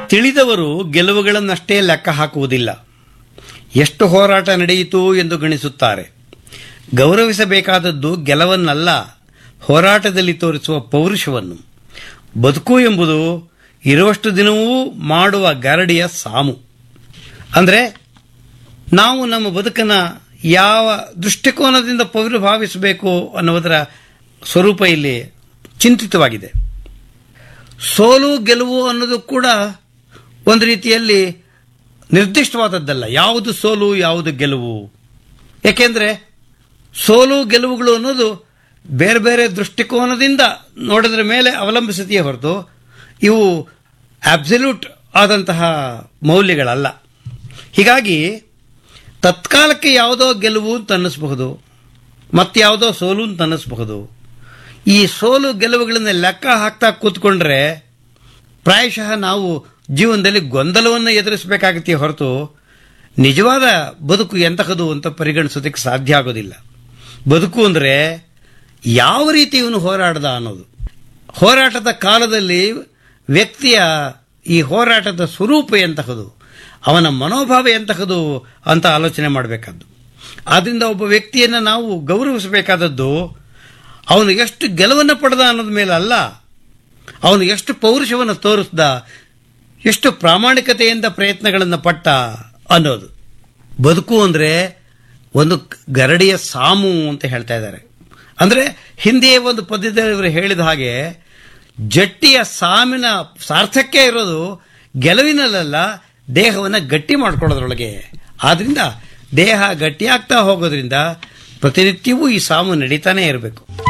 ತಿಳಿದವರು ಗೆಲುವುಗಳನ್ನಷ್ಟೇ ಲೆಕ್ಕ ಹಾಕುವುದಿಲ್ಲ ಎಷ್ಟು ಹೋರಾಟ ನಡೆಯಿತು ಎಂದು ಗಣಿಸುತ್ತಾರೆ ಗೌರವಿಸಬೇಕಾದದ್ದು ಗೆಲವನ್ನಲ್ಲ ಹೋರಾಟದಲ್ಲಿ ತೋರಿಸುವ ಪೌರುಷವನ್ನು ಬದುಕು ಎಂಬುದು ಇರುವಷ್ಟು ದಿನವೂ ಮಾಡುವ ಗರಡಿಯ ಸಾಮು ಅಂದರೆ ನಾವು ನಮ್ಮ ಬದುಕನ್ನು ಯಾವ ದೃಷ್ಟಿಕೋನದಿಂದ ಪೌರಭಾವಿಸಬೇಕು ಅನ್ನುವುದರ ಸ್ವರೂಪ ಇಲ್ಲಿ ಚಿಂತಿತವಾಗಿದೆ ಸೋಲು ಗೆಲುವು ಅನ್ನೋದು ಕೂಡ ಒಂದು ರೀತಿಯಲ್ಲಿ ನಿರ್ದಿಷ್ಟವಾದದ್ದಲ್ಲ ಯಾವುದು ಸೋಲು ಯಾವುದು ಗೆಲುವು ಏಕೆಂದರೆ ಸೋಲು ಗೆಲುವುಗಳು ಅನ್ನೋದು ಬೇರೆ ಬೇರೆ ದೃಷ್ಟಿಕೋನದಿಂದ ನೋಡೋದ್ರ ಮೇಲೆ ಅವಲಂಬಿಸುತ್ತೆಯೇ ಹೊರತು ಇವು ಅಬ್ಸಲ್ಯೂಟ್ ಆದಂತಹ ಮೌಲ್ಯಗಳಲ್ಲ ಹೀಗಾಗಿ ತತ್ಕಾಲಕ್ಕೆ ಯಾವುದೋ ಗೆಲುವು ಅಂತ ಅನ್ನಿಸಬಹುದು ಮತ್ತಾವುದೋ ಸೋಲು ಅಂತ ಅನ್ನಿಸಬಹುದು ಈ ಸೋಲು ಗೆಲುವುಗಳನ್ನ ಲೆಕ್ಕ ಹಾಕ್ತಾ ಕೂತ್ಕೊಂಡ್ರೆ ಪ್ರಾಯಶಃ ನಾವು ಜೀವನದಲ್ಲಿ ಗೊಂದಲವನ್ನು ಎದುರಿಸಬೇಕಾಗತ್ತೆ ಹೊರತು ನಿಜವಾದ ಬದುಕು ಎಂತಹದು ಅಂತ ಪರಿಗಣಿಸೋದಕ್ಕೆ ಸಾಧ್ಯ ಆಗೋದಿಲ್ಲ ಬದುಕು ಅಂದರೆ ಯಾವ ರೀತಿ ಇವನು ಹೋರಾಡ್ದ ಅನ್ನೋದು ಹೋರಾಟದ ಕಾಲದಲ್ಲಿ ವ್ಯಕ್ತಿಯ ಈ ಹೋರಾಟದ ಸ್ವರೂಪ ಎಂತಹದು ಅವನ ಮನೋಭಾವ ಎಂತಹದು ಅಂತ ಆಲೋಚನೆ ಮಾಡಬೇಕಾದ್ದು ಆದ್ದರಿಂದ ಒಬ್ಬ ವ್ಯಕ್ತಿಯನ್ನು ನಾವು ಗೌರವಿಸಬೇಕಾದದ್ದು ಅವನು ಎಷ್ಟು ಗೆಲುವನ್ನು ಪಡೆದ ಅನ್ನೋದ ಮೇಲೆ ಅಲ್ಲ ಅವನು ಎಷ್ಟು ಪೌರುಷವನ್ನು ತೋರಿಸ್ದ ಎಷ್ಟು ಪ್ರಾಮಾಣಿಕತೆಯಿಂದ ಪ್ರಯತ್ನಗಳನ್ನು ಪಟ್ಟ ಅನ್ನೋದು ಬದುಕು ಅಂದರೆ ಒಂದು ಗರಡಿಯ ಸಾಮು ಅಂತ ಹೇಳ್ತಾ ಇದ್ದಾರೆ ಅಂದರೆ ಹಿಂದೆಯೇ ಒಂದು ಪದ್ಯದಲ್ಲಿ ಇವರು ಹೇಳಿದ ಹಾಗೆ ಜಟ್ಟಿಯ ಸಾಮಿನ ಸಾರ್ಥಕ್ಯ ಇರೋದು ಗೆಲುವಿನಲ್ಲ ದೇಹವನ್ನು ಗಟ್ಟಿ ಮಾಡ್ಕೊಳ್ಳೋದ್ರೊಳಗೆ ಆದ್ರಿಂದ ದೇಹ ಗಟ್ಟಿಯಾಗ್ತಾ ಹೋಗೋದ್ರಿಂದ ಪ್ರತಿನಿತ್ಯವೂ ಈ ಸಾಮು ನಡೀತಾನೆ ಇರಬೇಕು